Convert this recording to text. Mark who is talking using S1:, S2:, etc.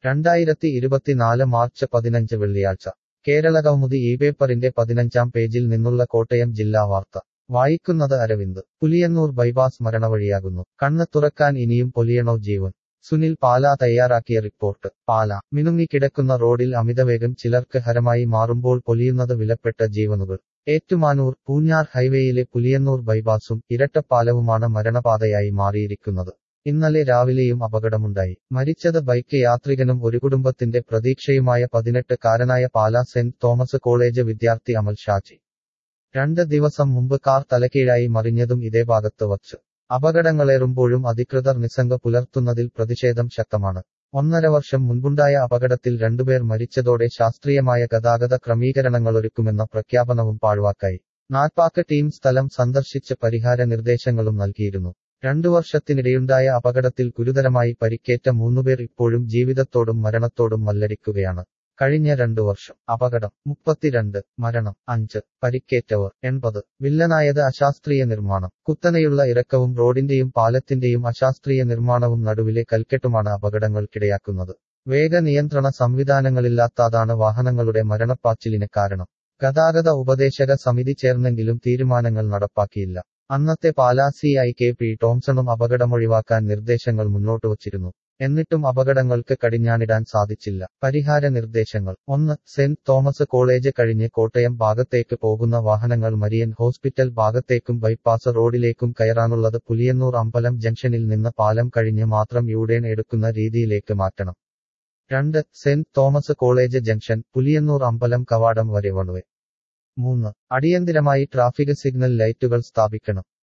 S1: രണ്ടായിരത്തി ഇരുപത്തിനാല് മാർച്ച് പതിനഞ്ച് വെള്ളിയാഴ്ച കേരള കൗമുദി ഈ പേപ്പറിന്റെ പതിനഞ്ചാം പേജിൽ നിന്നുള്ള കോട്ടയം ജില്ലാ വാർത്ത വായിക്കുന്നത് അരവിന്ദ് പുലിയന്നൂർ ബൈപ്പാസ് മരണവഴിയാകുന്നു കണ്ണ് തുറക്കാൻ ഇനിയും പൊലിയണോ ജീവൻ സുനിൽ പാല തയ്യാറാക്കിയ റിപ്പോർട്ട് പാല മിനുങ്ങിക്കിടക്കുന്ന റോഡിൽ അമിതവേഗം ചിലർക്ക് ഹരമായി മാറുമ്പോൾ പൊലിയുന്നത് വിലപ്പെട്ട ജീവനുകൾ ഏറ്റുമാനൂർ പൂഞ്ഞാർ ഹൈവേയിലെ പുലിയന്നൂർ ബൈപ്പാസും ഇരട്ടപ്പാലവുമാണ് മരണപാതയായി മാറിയിരിക്കുന്നത് ഇന്നലെ രാവിലെയും അപകടമുണ്ടായി മരിച്ചത് ബൈക്ക് യാത്രികനും ഒരു കുടുംബത്തിന്റെ പ്രതീക്ഷയുമായ പതിനെട്ട് കാരനായ പാല സെന്റ് തോമസ് കോളേജ് വിദ്യാർത്ഥി അമൽ ഷാജി രണ്ട് ദിവസം മുമ്പ് കാർ തലകീഴായി മറിഞ്ഞതും ഇതേ ഭാഗത്ത് വച്ച് അപകടങ്ങളേറുമ്പോഴും അധികൃതർ നിസ്സംഗ പുലർത്തുന്നതിൽ പ്രതിഷേധം ശക്തമാണ് ഒന്നര വർഷം മുൻപുണ്ടായ അപകടത്തിൽ രണ്ടുപേർ മരിച്ചതോടെ ശാസ്ത്രീയമായ ഗതാഗത ക്രമീകരണങ്ങളൊരുക്കുമെന്ന പ്രഖ്യാപനവും പാഴ്വാക്കായി നാൽപ്പാക്ക് ടീം സ്ഥലം സന്ദർശിച്ച് പരിഹാര നിർദ്ദേശങ്ങളും നൽകിയിരുന്നു രണ്ടു വർഷത്തിനിടെയുണ്ടായ അപകടത്തിൽ ഗുരുതരമായി പരിക്കേറ്റ മൂന്നുപേർ ഇപ്പോഴും ജീവിതത്തോടും മരണത്തോടും മല്ലടിക്കുകയാണ് കഴിഞ്ഞ രണ്ടു വർഷം അപകടം മുപ്പത്തിരണ്ട് മരണം അഞ്ച് പരിക്കേറ്റവർ എൺപത് വില്ലനായത് അശാസ്ത്രീയ നിർമ്മാണം കുത്തനെയുള്ള ഇറക്കവും റോഡിന്റെയും പാലത്തിന്റെയും അശാസ്ത്രീയ നിർമ്മാണവും നടുവിലെ കൽക്കെട്ടുമാണ് അപകടങ്ങൾക്കിടയാക്കുന്നത് വേഗ നിയന്ത്രണ സംവിധാനങ്ങളില്ലാത്തതാണ് വാഹനങ്ങളുടെ മരണപ്പാച്ചിലിന് കാരണം ഗതാഗത ഉപദേശക സമിതി ചേർന്നെങ്കിലും തീരുമാനങ്ങൾ നടപ്പാക്കിയില്ല അന്നത്തെ Pala C I K P ടോംസണും അപകടമൊഴിവാക്കാൻ നിർദ്ദേശങ്ങൾ മുന്നോട്ട് വച്ചിരുന്നു എന്നിട്ടും അപകടങ്ങൾക്ക് കടിഞ്ഞാണിടാൻ സാധിച്ചില്ല പരിഹാര നിർദ്ദേശങ്ങൾ ഒന്ന് സെന്റ് തോമസ് കോളേജ് കഴിഞ്ഞ് കോട്ടയം ഭാഗത്തേക്ക് പോകുന്ന വാഹനങ്ങൾ മരിയൻ ഹോസ്പിറ്റൽ ഭാഗത്തേക്കും ബൈപ്പാസ് റോഡിലേക്കും കയറാനുള്ളത് പുലിയന്നൂർ അമ്പലം ജംഗ്ഷനിൽ നിന്ന് പാലം കഴിഞ്ഞ് മാത്രം യൂടേൺ എടുക്കുന്ന രീതിയിലേക്ക് മാറ്റണം രണ്ട് സെന്റ് തോമസ് കോളേജ് ജംഗ്ഷൻ പുലിയന്നൂർ അമ്പലം കവാടം വരെ വൺവേ മൂന്ന് അടിയന്തിരമായി ട്രാഫിക് സിഗ്നൽ ലൈറ്റുകൾ സ്ഥാപിക്കണം